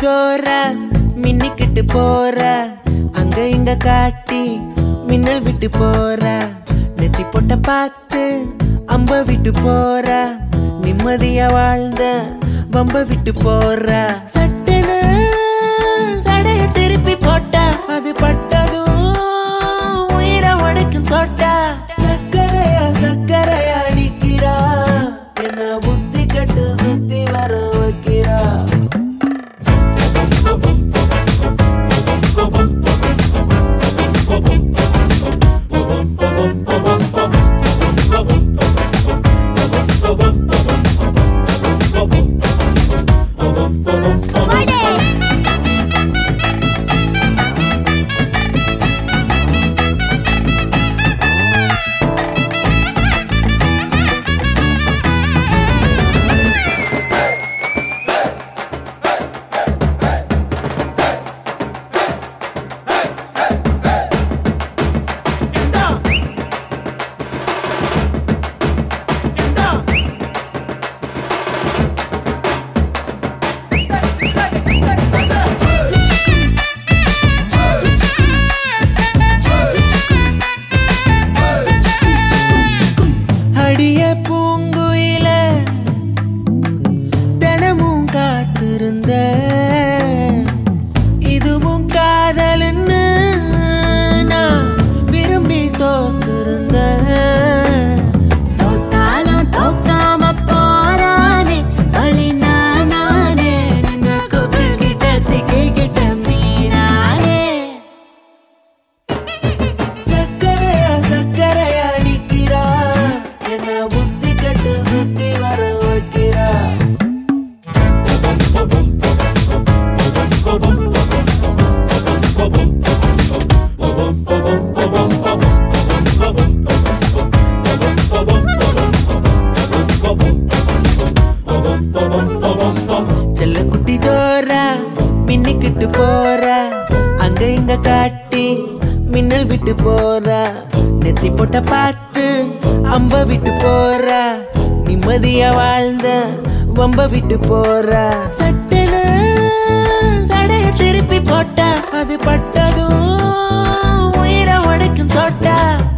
ஜோரா மின்னிக்கிட்டு போற அங்க இங்க காட்டி மின்னல் விட்டு போற நெத்தி பொட்ட பார்த்து அம்ப விட்டு போற நிம்மதியா வாழ்ந்த வம்ப விட்டு போற சட்டுன்னு சடைய திருப்பி போட்டா அது பட்டதும் உயிரை உடைக்கும் தோட்டா சக்கரையா சக்கரையா நிக்கிறா என்ன புத்தி கட்டு சுத்தி வர வைக்கிறா அடிய பூங்குயில தினமும் காத்திருந்த இதுவும் காதல்னு நான் விரும்பி தோத்திருந்த தோத்தாலும் தோக்காம போறானே வழி நானே நின்ன கொக்கு கிட்ட சிக்கிக்கிட்ட மீனானே சக்கரையா சக்கரையா நிக்கிறா என்ன புத்தி கட்டு சுத்தி வர வைக்கிறா செல்ல குட்டி தோரா மின்னிக்கிட்டு போற அங்க இங்க காட்டி மின்னல் விட்டு போற நெத்தி போட்ட பார்த்து அம்ப விட்டு போற நிம்மதியா வாழ்ந்த வம்ப விட்டு போற சட்டுன்னு சடைய திருப்பி போட்டா அது பட்டதும் உயிரை உடைக்கும் தோட்டா